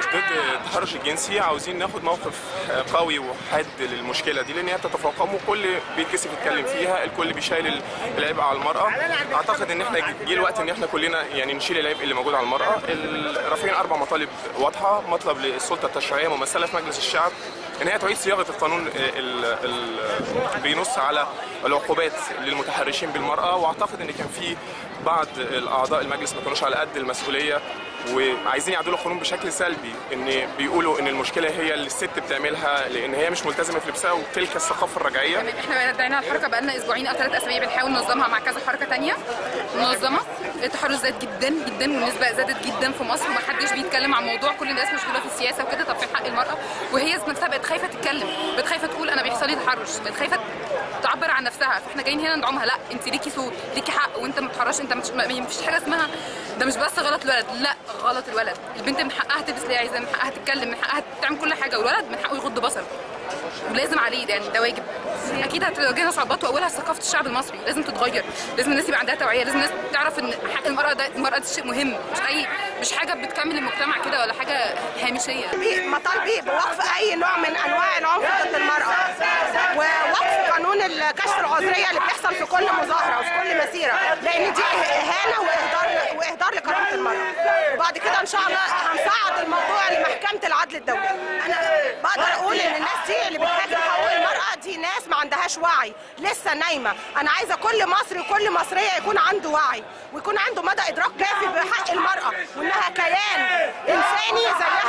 ضد التحرش الجنسي عاوزين ناخد موقف قوي وحاد للمشكله دي لان هي تتفاقم وكل بيتكسف يتكلم فيها الكل بيشيل العبء على المراه اعتقد ان احنا جه الوقت ان احنا كلنا يعني نشيل العبء اللي موجود على المراه ال- رافعين اربع مطالب واضحه مطلب للسلطه التشريعيه ممثله في مجلس الشعب ان هي تعيد صياغه القانون ال- ال- بينص على العقوبات للمتحرشين بالمراه واعتقد ان كان في بعض الاعضاء المجلس ما كانوش على قد المسؤوليه وعايزين يعدلوا القانون بشكل سلبي ان بيقولوا ان المشكله هي اللي الست بتعملها لان هي مش ملتزمه في لبسها وتلك الثقافه الرجعيه احنا بدأنا الحركه بقالنا اسبوعين او ثلاث اسابيع بنحاول ننظمها مع كذا حركه تانية منظمه التحرش زاد جدا جدا والنسبه زادت جدا في مصر ومحدش بيتكلم عن موضوع كل الناس مشغوله في السياسه وكده طب فين حق المراه وهي ذات نفسها بقت خايفه تتكلم بقت خايفه تقول انا بيحصل لي تحرش بقت خايفه تعبر عن نفسها فاحنا جايين هنا ندعمها لا انت ليكي صوت ليكي حق وانت ما بتحرش انت مش ما ما فيش حاجه اسمها ده مش بس غلط الولد لا غلط الولد البنت من حقها تلبس اللي هي عايزاه من حقها تتكلم من حقها تعمل كل حاجه والولد من حقه يغض بصره ولازم عليه ده يعني ده واجب اكيد هتواجهنا صعوبات واولها ثقافه الشعب المصري لازم تتغير لازم الناس يبقى عندها توعيه لازم الناس تعرف ان حق المراه ده المراه دي شيء مهم مش اي مش حاجه بتكمل المجتمع كده ولا حاجه هامشيه مطالبي بوقف اي نوع من انواع العنف ضد المراه ووقف قانون الكشف العذريه اللي بيحصل في كل مظاهره وفي كل مسيره لان دي اهانه واهدار واهدار لكرامه المراه وبعد كده ان شاء الله هنصعد الموضوع لمحكمه العدل الدولي انا بقدر اقول ان الناس دي اللي بتهاجم حقوق المراه دي ناس ما عندهاش وعي لسه نايمه انا عايزه كل مصري وكل مصريه يكون عنده وعي ويكون عنده مدى ادراك كافي بحق المراه وانها كيان انساني زيها